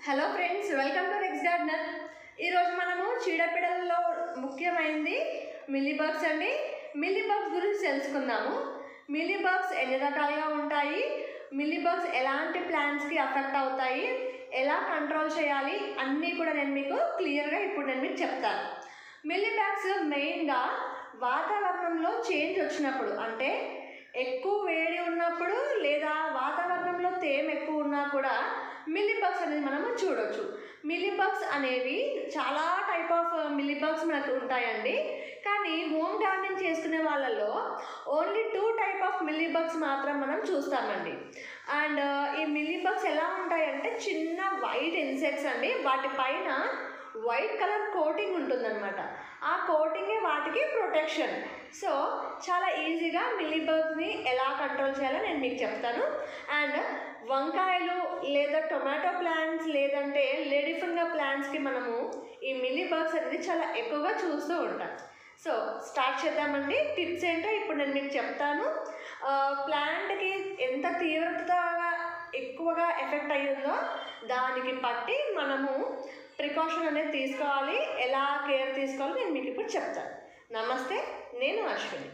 hello friends welcome to next gardener ఈరోజు మనము చీడపీడలలో ముఖ్యమైనది మిలీబగ్స్ అండి మిలీబగ్స్ గురించి తెలుసుకుందాము మిలీబగ్స్ ఎన్ని రకాలుగా ఉంటాయి మిలీబగ్స్ ఎలాంటి ప్లాంట్స్కి అఫెక్ట్ అవుతాయి ఎలా కంట్రోల్ చేయాలి అన్నీ కూడా నేను మీకు క్లియర్గా ఇప్పుడు నేను మీకు చెప్తాను మిలీబాగ్స్ మెయిన్గా వాతావరణంలో చేంజ్ వచ్చినప్పుడు అంటే ఎక్కువ వేడి ఉన్నప్పుడు లేదా వాతావరణంలో తేమ ఎక్కువ ఉన్నా కూడా మిల్లీబగ్స్ అనేది మనము చూడొచ్చు మిల్లీబగ్స్ అనేవి చాలా టైప్ ఆఫ్ మిల్లీబగ్స్ మనకు ఉంటాయండి కానీ హోమ్ గార్డెనింగ్ చేసుకునే వాళ్ళలో only two type of mealybugs మాత్రం మనం చూస్తామండి అండ్ ఈ మిల్లీబగ్స్ ఎలా ఉంటాయంటే చిన్న వైట్ ఇన్సెక్ట్స్ అండి వాటి పైన వైట్ కలర్ కోటింగ్ ఉంటుందన్నమాట ఆ కోటింగే వాటికి ప్రొటెక్షన్ సో చాలా ఈజీగా మిల్లీబగ్స్ని ఎలా కంట్రోల్ చేయాలో నేను మీకు చెప్తాను అండ్ వంకాయలు లేదా టొమాటో ప్లాంట్స్ లేదంటే లేడీఫంగా ప్లాంట్స్కి మనము ఈ మిల్లీబగ్స్ అనేది చాలా ఎక్కువగా చూస్తూ ఉంటాం సో స్టార్ట్ చేద్దామండి టిప్స్ ఏంటో ఇప్పుడు నేను మీకు చెప్తాను ప్లాంట్కి ఎంత తీవ్రతగా ఎక్కువగా ఎఫెక్ట్ అయ్యిందో దానికి బట్టి మనము ప్రికాషన్ అనేది తీసుకోవాలి ఎలా కేర్ తీసుకోవాలి నేను మీకు ఇప్పుడు చెప్తాను నమస్తే నేను అశ్విని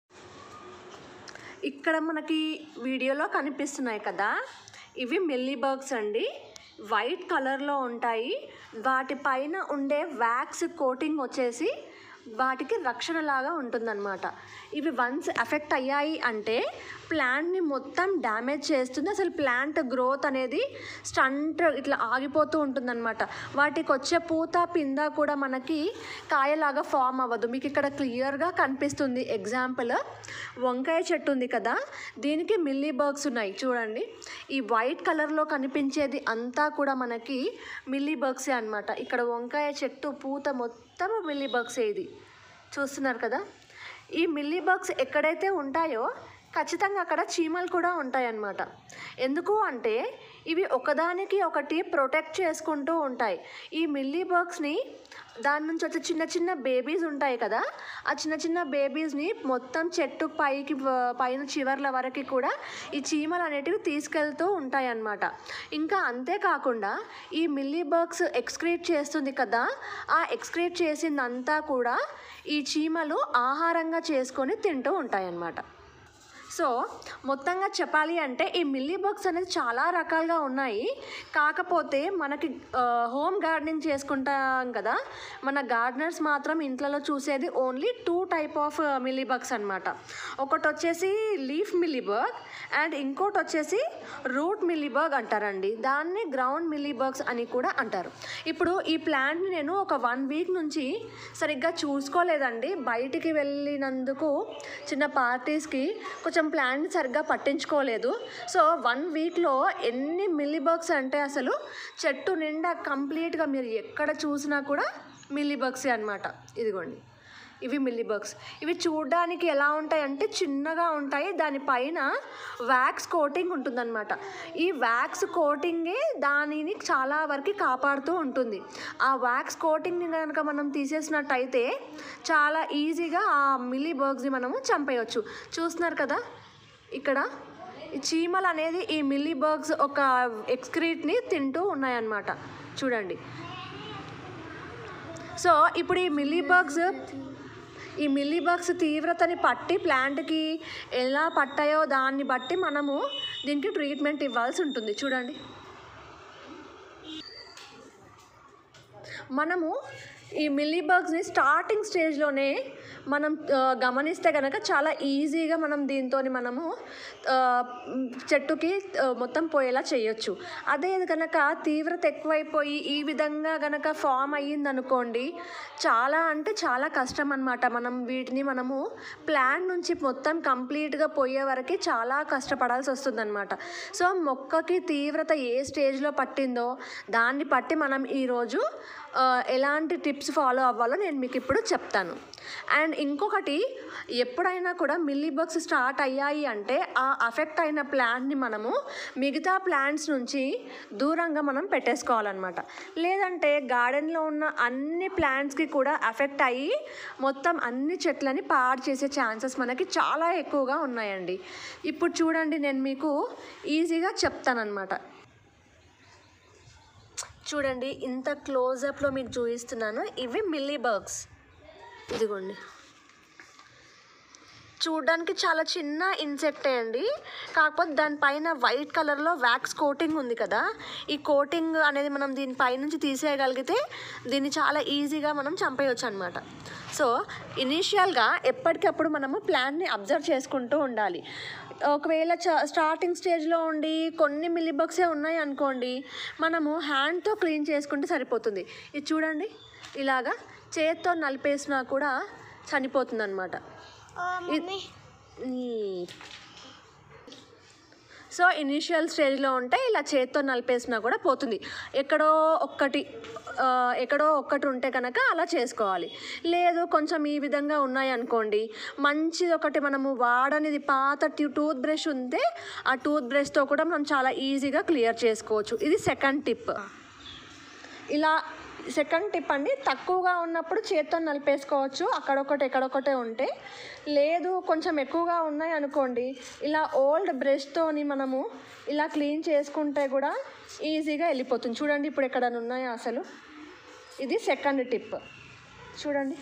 ఇక్కడ మనకి వీడియోలో కనిపిస్తున్నాయి కదా ఇవి మిల్లీబర్గ్స్ అండి వైట్ కలర్లో ఉంటాయి వాటిపైన ఉండే వ్యాక్స్ కోటింగ్ వచ్చేసి వాటికి రక్షణలాగా ఉంటుందన్నమాట ఇవి వన్స్ ఎఫెక్ట్ అయ్యాయి అంటే ప్లాంట్ని మొత్తం డ్యామేజ్ చేస్తుంది అసలు ప్లాంట్ గ్రోత్ అనేది స్టంట్ ఇట్లా ఆగిపోతూ ఉంటుందన్నమాట వాటికి వచ్చే పూత పింద కూడా మనకి కాయలాగా ఫామ్ అవ్వదు మీకు ఇక్కడ క్లియర్గా కనిపిస్తుంది ఎగ్జాంపుల్ వంకాయ చెట్టు ఉంది కదా దీనికి మిల్లీ బర్గ్స్ ఉన్నాయి చూడండి ఈ వైట్ కలర్లో కనిపించేది అంతా కూడా మనకి మిల్లీ బర్గ్సే అనమాట ఇక్కడ వంకాయ చెట్టు పూత మొత్తం మిల్లీ బర్గ్సే ఇది చూస్తున్నారు కదా ఈ మిల్లీ బగ్స్ ఎక్కడైతే ఉంటాయో ఖచ్చితంగా అక్కడ చీమలు కూడా ఉంటాయన్నమాట ఎందుకు అంటే ఇవి ఒకదానికి ఒకటి ప్రొటెక్ట్ చేసుకుంటూ ఉంటాయి ఈ మిల్లీ బగ్స్ని దాని నుంచి వచ్చే చిన్న చిన్న బేబీస్ ఉంటాయి కదా ఆ చిన్న చిన్న బేబీస్ని మొత్తం చెట్టు పైకి పైన చివర్ల వరకు కూడా ఈ చీమలు అనేటివి తీసుకెళ్తూ ఉంటాయి అన్నమాట ఇంకా అంతేకాకుండా ఈ మిల్లీ బగ్స్ ఎక్స్క్రీట్ చేస్తుంది కదా ఆ ఎక్స్క్రీట్ చేసిందంతా కూడా ఈ చీమలు ఆహారంగా చేసుకొని తింటూ ఉంటాయన్నమాట సో మొత్తంగా చెప్పాలి అంటే ఈ మిల్లీ బగ్స్ అనేది చాలా రకాలుగా ఉన్నాయి కాకపోతే మనకి హోమ్ గార్డెనింగ్ చేసుకుంటాం కదా మన గార్డెనర్స్ మాత్రం ఇంట్లో చూసేది only two type of mealy bugs అనమాట ఒకటి వచ్చేసి లీఫ్ మిల్లీ బగ్ అండ్ ఇంకోటి వచ్చేసి రూట్ మిల్లీ బగ్ అంటారండి దాన్ని గ్రౌండ్ మిల్లీ బగ్స్ అని కూడా అంటారు ఇప్పుడు ఈ ప్లాంట్ని నేను ఒక వన్ వీక్ నుంచి సరిగ్గా చూసుకోలేదండి బయటికి వెళ్ళినందుకు చిన్న పార్టీస్కి కొంచెం ప్లాంట్ సరిగ్గా పట్టించుకోలేదు సో వన్ వీక్లో ఎన్ని మిల్లీబగ్స్ అంటే అసలు చెట్టు నిండా కంప్లీట్గా మీరు ఎక్కడ చూసినా కూడా మిల్లీబగ్సే అనమాట ఇదిగోండి ఇవి మిల్లీబగ్స్ ఇవి చూడడానికి ఎలా ఉంటాయి అంటే చిన్నగా ఉంటాయి దానిపైన వ్యాక్స్ కోటింగ్ ఉంటుందన్నమాట ఈ వ్యాక్స్ కోటింగే దానిని చాలా వరకు కాపాడుతూ ఉంటుంది ఆ వ్యాక్స్ కోటింగ్ని కనుక మనం తీసేసినట్టయితే చాలా ఈజీగా ఆ మిల్లీ బర్గ్స్ని మనము చంపేయచ్చు చూస్తున్నారు కదా ఇక్కడ ఈ చీమలు అనేది ఈ మిల్లీ బర్గ్స్ ఒక ఎక్స్క్రీట్ని తింటూ ఉన్నాయన్నమాట చూడండి సో ఇప్పుడు ఈ మిల్లీ బర్గ్స్ ఈ మిల్లీ బగ్స్ తీవ్రతని పట్టి ప్లాంట్కి ఎలా పట్టాయో దాన్ని బట్టి మనము దీనికి ట్రీట్మెంట్ ఇవ్వాల్సి ఉంటుంది చూడండి మనము ఈ మిల్లీ బగ్స్ని స్టార్టింగ్ స్టేజ్లోనే మనం గమనిస్తే కనుక చాలా ఈజీగా మనం దీంతో మనము చెట్టుకి మొత్తం పోయేలా చేయొచ్చు అదే కనుక తీవ్రత ఎక్కువైపోయి ఈ విధంగా కనుక ఫామ్ అయ్యిందనుకోండి చాలా అంటే చాలా కష్టం అనమాట మనం వీటిని మనము ప్లాంట్ నుంచి మొత్తం కంప్లీట్గా పోయే వరకు చాలా కష్టపడాల్సి వస్తుందన్నమాట సో మొక్కకి తీవ్రత ఏ స్టేజ్లో పట్టిందో దాన్ని బట్టి మనం ఈరోజు ఎలాంటి టిప్స్ ఫాలో అవ్వాలో నేను మీకు ఇప్పుడు చెప్తాను అండ్ ఇంకొకటి ఎప్పుడైనా కూడా మిల్లీ బగ్స్ స్టార్ట్ అయ్యాయి అంటే ఆ అఫెక్ట్ అయిన ప్లాంట్ని మనము మిగతా ప్లాంట్స్ నుంచి దూరంగా మనం పెట్టేసుకోవాలన్నమాట లేదంటే గార్డెన్లో ఉన్న అన్ని ప్లాంట్స్కి కూడా అఫెక్ట్ అయ్యి మొత్తం అన్ని చెట్లని పాడు చేసే ఛాన్సెస్ మనకి చాలా ఎక్కువగా ఉన్నాయండి ఇప్పుడు చూడండి నేను మీకు ఈజీగా చెప్తానన్నమాట చూడండి ఇంత క్లోజప్లో మీకు చూపిస్తున్నాను ఇవి మిల్లీ బర్గ్స్ ఇదిగోండి చూడడానికి చాలా చిన్న ఇన్సెక్టే అండి కాకపోతే దానిపైన వైట్ కలర్లో వ్యాక్స్ కోటింగ్ ఉంది కదా ఈ కోటింగ్ అనేది మనం దీనిపై నుంచి తీసేయగలిగితే దీన్ని చాలా ఈజీగా మనం చంపేయచ్చు అనమాట సో ఇనీషియల్గా ఎప్పటికప్పుడు మనము ప్లాంట్ని అబ్జర్వ్ చేసుకుంటూ ఉండాలి ఒకవేళ చ స్టార్టింగ్ స్టేజ్లో ఉండి కొన్ని మిల్లీబగ్సే ఉన్నాయి అనుకోండి మనము హ్యాండ్తో క్లీన్ చేసుకుంటే సరిపోతుంది ఇది చూడండి ఇలాగా చేత్తో నలిపేసినా కూడా చనిపోతుంది అనమాట మమ్మీ సో ఇనీషియల్ స్టేజ్లో ఉంటే ఇలా చేత్తో నలిపేసినా కూడా పోతుంది ఎక్కడో ఒక్కటి ఆ, ఎక్కడో ఒక్కటి ఉంటే కనుక అలా చేసుకోవాలి లేదు కొంచెం ఈ విధంగా ఉన్నాయి అనుకోండి మంచిది ఒకటి మనము వాడనిది పాత టూత్ బ్రష్ ఉంటే ఆ టూత్ బ్రష్తో కూడా మనం చాలా ఈజీగా క్లియర్ చేసుకోవచ్చు ఇది సెకండ్ టిప్ ఇలా సెకండ్ టిప్ అండి తక్కువగా ఉన్నప్పుడు చేత్తో నలిపేసుకోవచ్చు అక్కడొకటి ఎక్కడొకటే ఉంటే లేదు కొంచెం ఎక్కువగా ఉన్నాయి అనుకోండి ఇలా ఓల్డ్ బ్రష్తోని మనము ఇలా క్లీన్ చేసుకుంటే కూడా ఈజీగా వెళ్ళిపోతుంది చూడండి ఇప్పుడు ఎక్కడైనా ఉన్నాయా అసలు ఇది సెకండ్ టిప్ చూడండి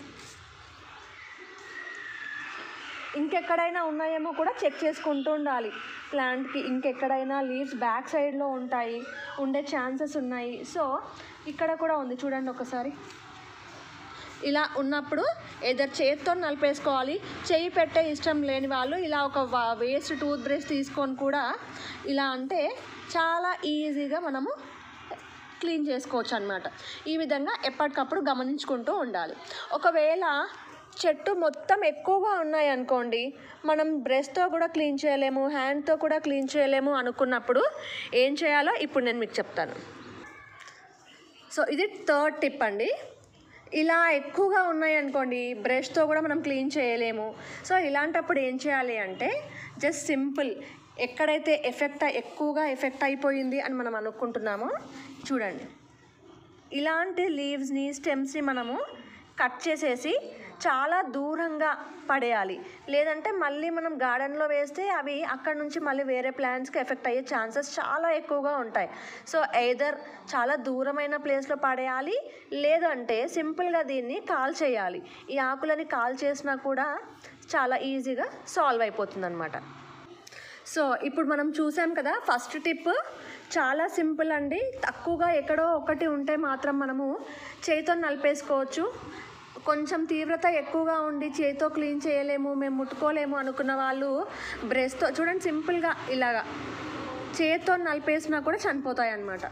ఇంకెక్కడైనా ఉన్నాయేమో కూడా చెక్ చేసుకుంటూ ఉండాలి ప్లాంట్కి ఇంకెక్కడైనా లీవ్స్ బ్యాక్ సైడ్లో ఉంటాయి ఉండే ఛాన్సెస్ ఉన్నాయి సో ఇక్కడ కూడా ఉంది చూడండి ఒకసారి ఇలా ఉన్నప్పుడు ఏదర్ చేత్తో నలిపేసుకోవాలి చేయి పెట్టే ఇష్టం లేని వాళ్ళు ఇలా ఒక వేస్ట్ టూత్ బ్రష్ తీసుకొని కూడా ఇలా అంటే చాలా ఈజీగా మనము క్లీన్ చేసుకోవచ్చు అనమాట ఈ విధంగా ఎప్పటికప్పుడు గమనించుకుంటూ ఉండాలి ఒకవేళ చెట్టు మొత్తం ఎక్కువగా ఉన్నాయి అనుకోండి మనం బ్రష్తో కూడా క్లీన్ చేయలేము హ్యాండ్తో కూడా క్లీన్ చేయలేము అనుకున్నప్పుడు ఏం చేయాలో ఇప్పుడు నేను మీకు చెప్తాను సో ఇది థర్డ్ టిప్ అండి ఇలా ఎక్కువగా ఉన్నాయి అనుకోండి బ్రష్తో కూడా మనం క్లీన్ చేయలేము సో ఇలాంటప్పుడు ఏం చేయాలి అంటే జస్ట్ సింపుల్ ఎక్కడైతే ఎఫెక్ట్ ఎక్కువగా ఎఫెక్ట్ అయిపోయింది అని మనం అనుకుంటున్నామో చూడండి ఇలాంటి లీవ్స్ని స్టెమ్స్ని మనము కట్ చేసేసి చాలా దూరంగా పడేయాలి లేదంటే మళ్ళీ మనం గార్డెన్లో వేస్తే అవి అక్కడ నుంచి మళ్ళీ వేరే ప్లాంట్స్కి ఎఫెక్ట్ అయ్యే ఛాన్సెస్ చాలా ఎక్కువగా ఉంటాయి సో ఎయిదర్ చాలా దూరమైన ప్లేస్లో పడేయాలి లేదంటే సింపుల్గా దీన్ని కాల్ చేయాలి ఈ ఆకులని కాల్ చేసినా కూడా చాలా ఈజీగా సాల్వ్ అయిపోతుంది అనమాట సో ఇప్పుడు మనం చూసాం కదా ఫస్ట్ టిప్ చాలా సింపుల్ అండి తక్కువగా ఎక్కడో ఒకటి ఉంటే మాత్రం మనము చేతితో నలిపేసుకోవచ్చు కొంచెం తీవ్రత ఎక్కువగా ఉండి చేతితో క్లీన్ చేయలేము మేము ముట్టుకోలేము అనుకున్న వాళ్ళు బ్రష్తో చూడండి సింపుల్గా ఇలాగా చేతితో నలిపేసినా కూడా చనిపోతాయి అన్నమాట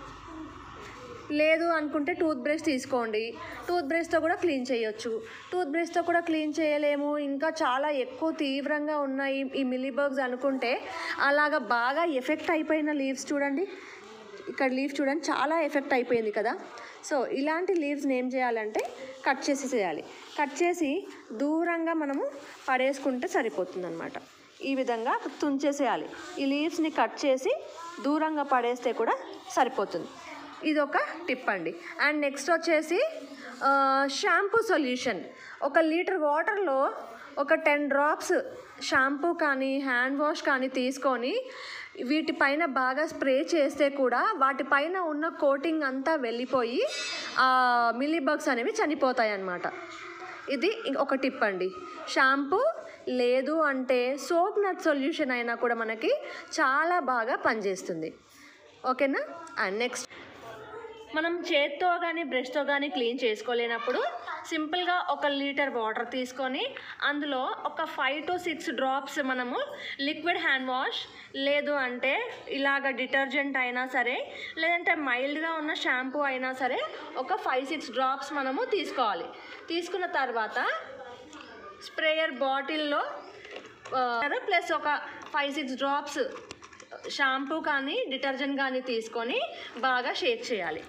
లేదు అనుకుంటే టూత్ బ్రష్ తీసుకోండి టూత్ బ్రష్తో కూడా క్లీన్ చేయొచ్చు టూత్ బ్రష్తో కూడా క్లీన్ చేయలేము ఇంకా చాలా ఎక్కువ తీవ్రంగా ఉన్నాయి ఈ మిలీబర్గ్స్ అనుకుంటే అలాగా బాగా ఎఫెక్ట్ అయిపోయిన లీవ్స్ చూడండి ఇక్కడ లీఫ్ చూడండి చాలా ఎఫెక్ట్ అయిపోయింది కదా సో ఇలాంటి లీవ్స్ని ఏం చేయాలంటే కట్ చేసేసేయాలి కట్ చేసి దూరంగా మనము పడేసుకుంటే సరిపోతుంది అనమాట ఈ విధంగా తుంచేసేయాలి ఈ లీవ్స్ని కట్ చేసి దూరంగా పడేస్తే కూడా సరిపోతుంది ఇది ఒక టిప్ అండి అండ్ నెక్స్ట్ వచ్చేసి షాంపూ సొల్యూషన్ ఒక లీటర్ వాటర్లో ఒక టెన్ డ్రాప్స్ షాంపూ కానీ హ్యాండ్ వాష్ కానీ తీసుకొని వీటిపైన బాగా స్ప్రే చేస్తే కూడా వాటిపైన ఉన్న కోటింగ్ అంతా వెళ్ళిపోయి మిలీబగ్స్ అనేవి చనిపోతాయి అన్నమాట ఇది ఇం- ఒక టిప్ అండి షాంపూ లేదు అంటే సోప్ నట్ సొల్యూషన్ అయినా కూడా మనకి చాలా బాగా పనిచేస్తుంది ఓకేనా అండ్ నెక్స్ట్ మనం చేత్తో కానీ బ్రష్తో కానీ క్లీన్ చేసుకోలేనప్పుడు సింపుల్గా ఒక లీటర్ వాటర్ తీసుకొని అందులో ఒక ఫైవ్ టు సిక్స్ డ్రాప్స్ మనము లిక్విడ్ హ్యాండ్ వాష్ లేదు అంటే ఇలాగ డిటర్జెంట్ అయినా సరే లేదంటే మైల్డ్గా ఉన్న షాంపూ అయినా సరే ఒక ఫైవ్ సిక్స్ డ్రాప్స్ మనము తీసుకోవాలి తీసుకున్న తర్వాత స్ప్రేయర్ బాటిల్లో ప్లస్ ఒక ఫైవ్ సిక్స్ డ్రాప్స్ షాంపూ కానీ డిటర్జెంట్ కానీ తీసుకొని బాగా షేక్ చేయాలి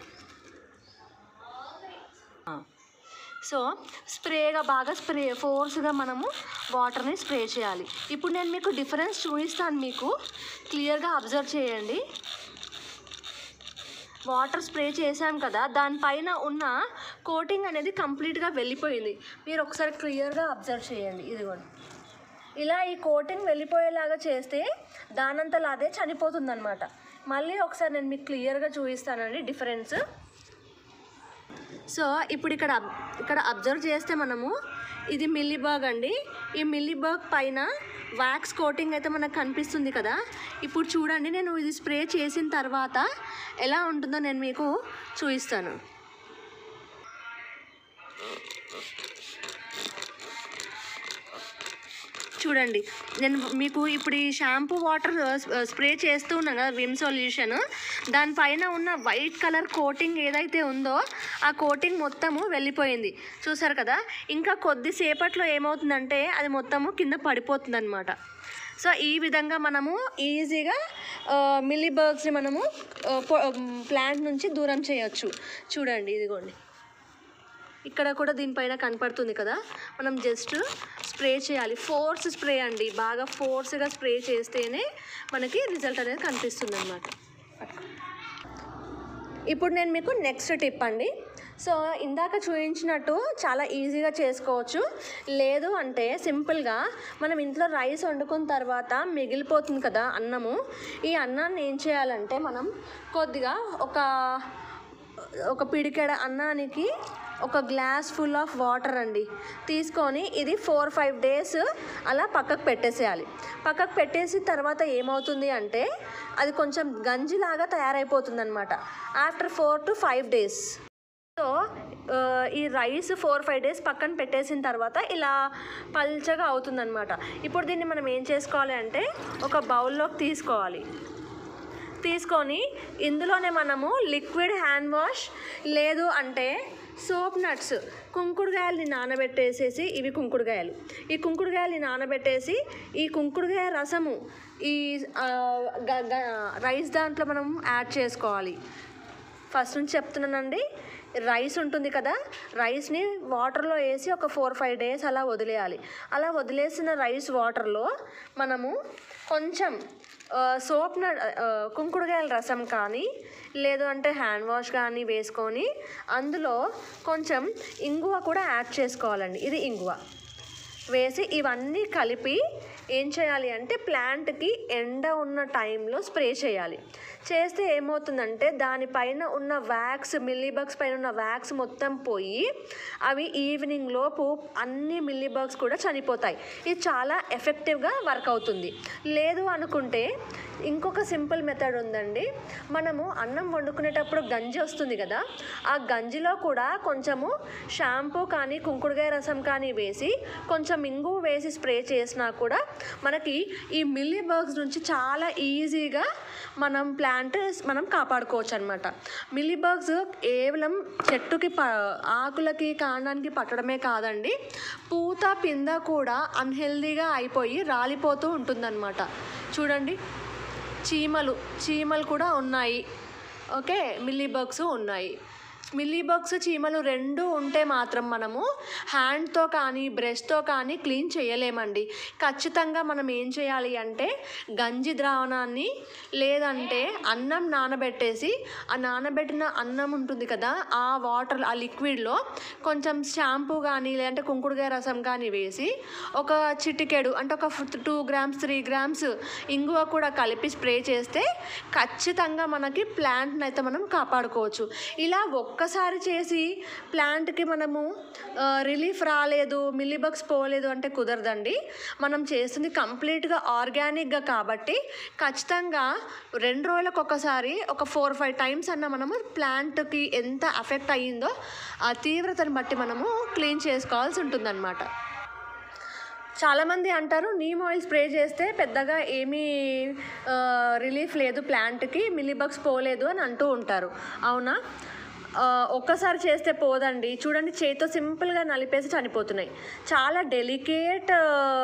సో స్ప్రేగా బాగా స్ప్రే ఫోర్స్గా మనము వాటర్ని స్ప్రే చేయాలి ఇప్పుడు నేను మీకు డిఫరెన్స్ చూపిస్తాను మీకు క్లియర్గా అబ్జర్వ్ చేయండి వాటర్ స్ప్రే చేసాం కదా దానిపైన ఉన్న కోటింగ్ అనేది కంప్లీట్గా వెళ్ళిపోయింది మీరు ఒకసారి క్లియర్గా అబ్జర్వ్ చేయండి ఇదిగోండి ఇలా ఈ కోటింగ్ వెళ్ళిపోయేలాగా చేస్తే దానంతలా అదే చనిపోతుందన్నమాట మళ్ళీ ఒకసారి నేను మీకు క్లియర్గా చూపిస్తానండి డిఫరెన్స్ సో ఇప్పుడు ఇక్కడ అబ్- ఇక్కడ అబ్జర్వ్ చేస్తే మనము ఇది మిల్లీబర్గ్ అండి ఈ మిల్లీబర్గ్ పైన వ్యాక్స్ కోటింగ్ అయితే మనకు కనిపిస్తుంది కదా ఇప్పుడు చూడండి నేను ఇది స్ప్రే చేసిన తర్వాత ఎలా ఉంటుందో నేను మీకు చూపిస్తాను చూడండి నేను మీకు ఇప్పుడు ఈ షాంపూ వాటర్ స్ప్రే చేస్తూ ఉన్నాను కదా విమ్ సొల్యూషన్ దానిపైన ఉన్న వైట్ కలర్ కోటింగ్ ఏదైతే ఉందో ఆ కోటింగ్ మొత్తము వెళ్ళిపోయింది చూసారు కదా ఇంకా కొద్దిసేపట్లో ఏమవుతుందంటే అది మొత్తము కింద పడిపోతుంది అనమాట సో ఈ విధంగా మనము ఈజీగా మిల్లీబర్గ్స్ని మనము ప్లాంట్ నుంచి దూరం చేయొచ్చు చూడండి ఇదిగోండి ఇక్కడ కూడా దీనిపైన కనపడుతుంది కదా మనం జస్ట్ స్ప్రే చేయాలి ఫోర్స్ స్ప్రే అండి బాగా ఫోర్స్గా స్ప్రే చేస్తేనే మనకి రిజల్ట్ అనేది కనిపిస్తుంది అనమాట ఇప్పుడు నేను మీకు నెక్స్ట్ టిప్ అండి సో ఇందాక చూపించినట్టు చాలా ఈజీగా చేసుకోవచ్చు లేదు అంటే సింపుల్గా మనం ఇంట్లో రైస్ వండుకున్న తర్వాత మిగిలిపోతుంది కదా అన్నము ఈ అన్నాన్ని ఏం చేయాలంటే మనం కొద్దిగా ఒక ఒక పిడికెడ అన్నానికి ఒక గ్లాస్ ఫుల్ ఆఫ్ వాటర్ అండి తీసుకొని ఇది ఫోర్ ఫైవ్ డేస్ అలా పక్కకు పెట్టేసేయాలి పక్కకు పెట్టేసి తర్వాత ఏమవుతుంది అంటే అది కొంచెం గంజిలాగా తయారైపోతుంది అనమాట after four to five days so ఆ, ఈ రైస్ ఫోర్ ఫైవ్ డేస్ పక్కన పెట్టేసిన తర్వాత ఇలా పల్చగా అవుతుందన్నమాట ఇప్పుడు దీన్ని మనం ఏం చేసుకోవాలి అంటే ఒక బౌల్లోకి తీసుకోవాలి తీసుకొని ఇందులోనే మనము లిక్విడ్ హ్యాండ్ వాష్ లేదు అంటే సోప్ నట్స్ కుంకుడుకాయలని నానబెట్టేసేసి ఇవి కుంకుడుకాయలు ఈ కుంకుడుకాయలని నానబెట్టేసి ఈ కుంకుడుకాయ రసము ఈ ఆ, గ- గ- రైస్ దాంట్లో మనం యాడ్ చేసుకోవాలి ఫస్ట్ నుంచి చెప్తున్నానండి రైస్ ఉంటుంది కదా రైస్ని వాటర్లో వేసి ఒక ఫోర్ ఫైవ్ డేస్ అలా వదిలేయాలి అలా వదిలేసిన రైస్ వాటర్లో మనము కొంచెం సోప్ కుంకుడుకాయల రసం కానీ లేదు అంటే హ్యాండ్ వాష్ కానీ వేసుకొని అందులో కొంచెం ఇంగువ కూడా యాడ్ చేసుకోవాలండి ఇది ఇంగువ వేసి ఇవన్నీ కలిపి ఏం చేయాలి అంటే ప్లాంట్కి ఎండ ఉన్న టైంలో స్ప్రే చేయాలి చేస్తే ఏమవుతుందంటే దానిపైన ఉన్న వ్యాక్స్ మిల్లీబగ్స్ పైన ఉన్న వ్యాక్స్ మొత్తం పోయి అవి ఈవినింగ్ లోపు అన్ని మిల్లీబగ్స్ కూడా చనిపోతాయి ఇది చాలా ఎఫెక్టివ్గా వర్క్ అవుతుంది లేదు అనుకుంటే ఇంకొక సింపుల్ మెథడ్ ఉందండి మనము అన్నం వండుకునేటప్పుడు గంజి వస్తుంది కదా ఆ గంజిలో కూడా కొంచెము షాంపూ కానీ కుంకుడుకాయ రసం కానీ వేసి కొంచెం ఇంగు వేసి స్ప్రే చేసినా కూడా మనకి ఈ మిల్లీ బర్గ్స్ నుంచి చాలా ఈజీగా మనం ప్లాంట్ మనం కాపాడుకోవచ్చు అనమాట మిల్లీ బర్గ్స్ కేవలం చెట్టుకి ప ఆకులకి కాండానికి పట్టడమే కాదండి పూత పింద కూడా అన్హెల్దీగా అయిపోయి రాలిపోతూ ఉంటుందన్నమాట చూడండి చీమలు చీమలు కూడా ఉన్నాయి ఓకే మిల్లీ బగ్స్ ఉన్నాయి మిల్లీ బగ్స్ చీమలు రెండు ఉంటే మాత్రం మనము హ్యాండ్తో కానీ బ్రష్తో కానీ క్లీన్ చేయలేమండి ఖచ్చితంగా మనం ఏం చేయాలి అంటే గంజి ద్రావణాన్ని లేదంటే అన్నం నానబెట్టేసి ఆ నానబెట్టిన అన్నం ఉంటుంది కదా ఆ వాటర్ ఆ లిక్విడ్లో కొంచెం షాంపూ కానీ లేదంటే కుంకుడుకాయ రసం కానీ వేసి ఒక చిటికెడు అంటే ఒక టూ గ్రామ్స్ త్రీ గ్రామ్స్ ఇంగువ కూడా కలిపి స్ప్రే చేస్తే ఖచ్చితంగా మనకి ప్లాంట్ని అయితే మనం కాపాడుకోవచ్చు ఇలా ఒక్కసారి చేసి ప్లాంట్కి మనము రిలీఫ్ రాలేదు మిల్లీబగ్స్ పోలేదు అంటే కుదరదండి మనం చేస్తుంది కంప్లీట్గా ఆర్గానిక్గా కాబట్టి ఖచ్చితంగా రెండు రోజులకు ఒకసారి ఒక ఫోర్ ఫైవ్ టైమ్స్ అన్న మనము ప్లాంట్కి ఎంత అఫెక్ట్ అయ్యిందో ఆ తీవ్రతను బట్టి మనము క్లీన్ చేసుకోవాల్సి ఉంటుందన్నమాట చాలామంది అంటారు నీమ్ ఆయిల్ స్ప్రే చేస్తే పెద్దగా ఏమీ ఆ, రిలీఫ్ లేదు ప్లాంట్కి మిల్లీబగ్స్ పోలేదు అని అంటూ ఉంటారు అవునా ఆ, ఒక్కసారి చేస్తే పోదండి చూడండి చేతితో సింపుల్గా నలిపేసి చనిపోతున్నాయి చాలా డెలికేట్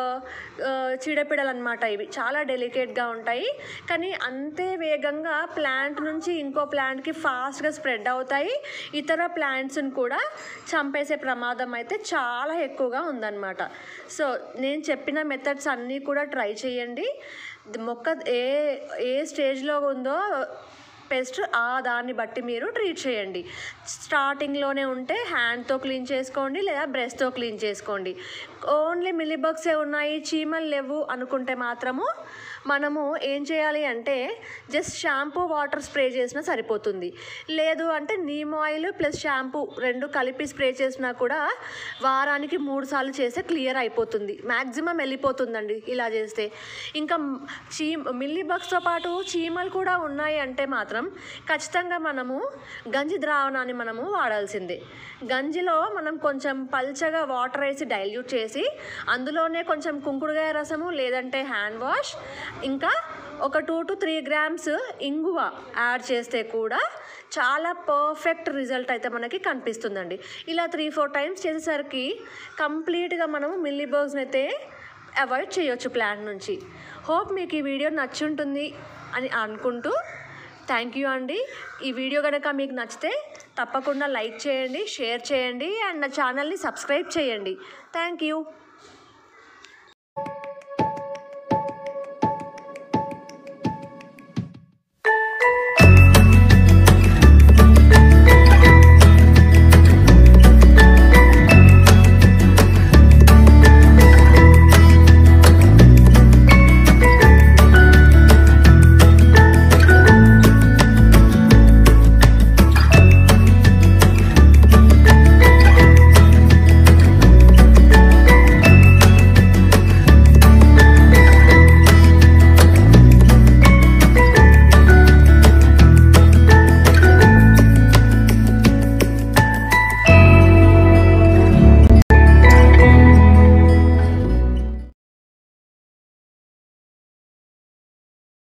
చీడపీడలు అనమాట ఇవి చాలా డెలికేట్గా ఉంటాయి కానీ అంతే వేగంగా ప్లాంట్ నుంచి ఇంకో ప్లాంట్కి ఫాస్ట్గా స్ప్రెడ్ అవుతాయి ఇతర ప్లాంట్స్ని కూడా చంపేసే ప్రమాదం అయితే చాలా ఎక్కువగా ఉందన్నమాట సో నేను చెప్పిన మెథడ్స్ అన్నీ కూడా ట్రై చేయండి మొక్క ఏ ఏ స్టేజ్లో ఉందో పెస్ట్ ఆ దాన్ని బట్టి మీరు ట్రీట్ చేయండి స్టార్టింగ్లోనే ఉంటే హ్యాండ్తో క్లీన్ చేసుకోండి లేదా బ్రష్తో క్లీన్ చేసుకోండి ఓన్లీ మిల్లీబగ్సే ఉన్నాయి చీమలు లేవు అనుకుంటే మాత్రము మనము ఏం చేయాలి అంటే జస్ట్ షాంపూ వాటర్ స్ప్రే చేసినా సరిపోతుంది లేదు అంటే నీమ్ ఆయిల్ ప్లస్ షాంపూ రెండు కలిపి స్ప్రే చేసినా కూడా వారానికి మూడు సార్లు చేస్తే క్లియర్ అయిపోతుంది మ్యాక్సిమం వెళ్ళిపోతుందండి ఇలా చేస్తే ఇంకా చీ మిల్లీ బగ్స్తో పాటు చీమలు కూడా ఉన్నాయి అంటే మాత్రం ఖచ్చితంగా మనము గంజి ద్రావణాన్ని మనము వాడాల్సిందే గంజిలో మనం కొంచెం పల్చగా వాటర్ వేసి డైల్యూట్ చేసి అందులోనే కొంచెం కుంకుడుగాయ రసము లేదంటే హ్యాండ్ వాష్ ఇంకా ఒక టూ టు త్రీ గ్రామ్స్ ఇంగువ యాడ్ చేస్తే కూడా చాలా పర్ఫెక్ట్ రిజల్ట్ అయితే మనకి కనిపిస్తుందండి ఇలా త్రీ ఫోర్ టైమ్స్ చేసేసరికి కంప్లీట్గా మనము మిల్లీ బర్గ్స్ని అయితే అవాయిడ్ చేయొచ్చు ప్లాంట్ నుంచి హోప్ మీకు ఈ వీడియో నచ్చుంటుంది అని అనుకుంటూ థ్యాంక్ యూ అండి ఈ వీడియో కనుక మీకు నచ్చితే తప్పకుండా లైక్ చేయండి షేర్ చేయండి అండ్ నా ఛానల్ని సబ్స్క్రైబ్ చేయండి థ్యాంక్ యూ